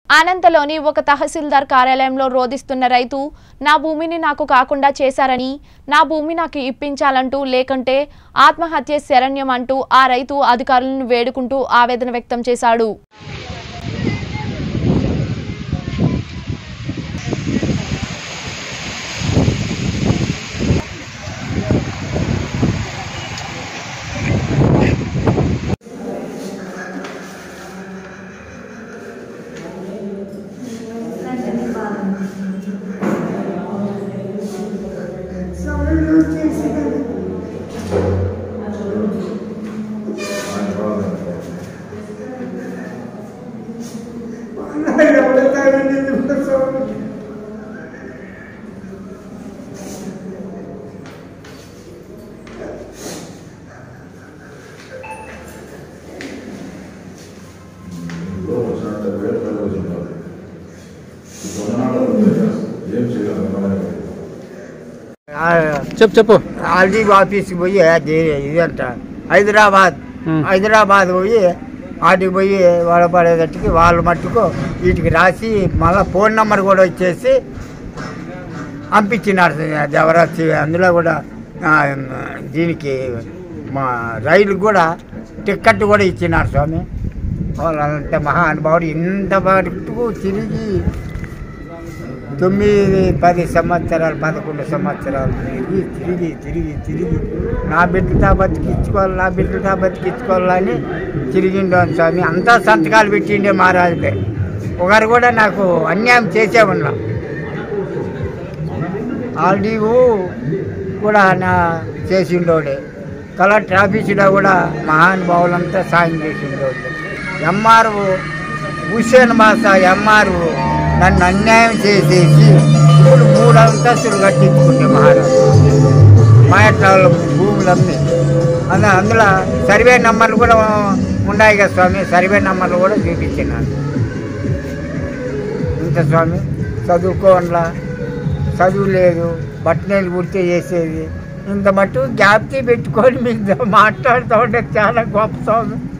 అనంతలోని ఒక తహసీల్దార్ కార్యాలయంలో రోధిస్తున్న రైతు నా భూమిని నాకు కాకుండా చేశారని నా భూమి నాకు ఇప్పించాలంటూ లేకంటే ఆత్మహత్య శరణ్యం అంటూ ఆ రైతు అధికారులను వేడుకుంటూ ఆవేదన వ్యక్తం చేశాడు చెప్పు చెప్పు ఆల్డీ ఆఫీస్కి పోయి అది ఇదంట హైదరాబాద్ ఉమ్. హైదరాబాద్ పోయి వాటికి పోయి వాళ్ళ పడేటట్టుకి వాళ్ళ మట్టుకు వీటికి రాసి మళ్ళీ ఫోన్ నెంబర్ కూడా ఇచ్చేసి పంపించినారు దేవరాజు అందులో కూడా ఆ, దీనికి మా రైలు కూడా టిక్కెట్ కూడా ఇచ్చినారు స్వామి వాళ్ళంత మహా అనుభవుడు ఇంత మటుకు తిరిగి తొమ్మిది పది సంవత్సరాలు పదకొండు సంవత్సరాలు తిరిగి తిరిగి తిరిగి తిరిగి నా బిడ్డతో బతికించుకోవాలి నా బిడ్డతో బతికించుకోవాలని తిరిగిండు స్వామి అంతా సంతకాలు పెట్టిండే మహారాజులే ఒకరు కూడా నాకు అన్యాయం చేసే ఉన్నా ఆల్డీవు కూడా నా చేసిండోడే కలెక్టర్ ఆఫీసులో కూడా మహానుభావులంతా సాయం చేసిండోడు ఎంఆర్ఓ హుసేన్ బాసా ఎంఆర్ఓ నన్ను అన్యాయం చేసేసి ఇప్పుడు మూడు అంతస్తులు కట్టించుకుంటే మహారాజు మా యొక్క భూములు అమ్మి అందు అందులో సర్వే నెంబర్లు కూడా ఉన్నాయి కదా స్వామి సర్వే నెంబర్లు కూడా చూపించినాను ఇంత స్వామి చదువుకోవాలా చదువు లేదు బట్టనేలు కుడితే చేసేది ఇంత మట్టు గ్యాప్తి పెట్టుకొని మీకు మాట్లాడుతూ ఉంటే చాలా గొప్ప స్వామి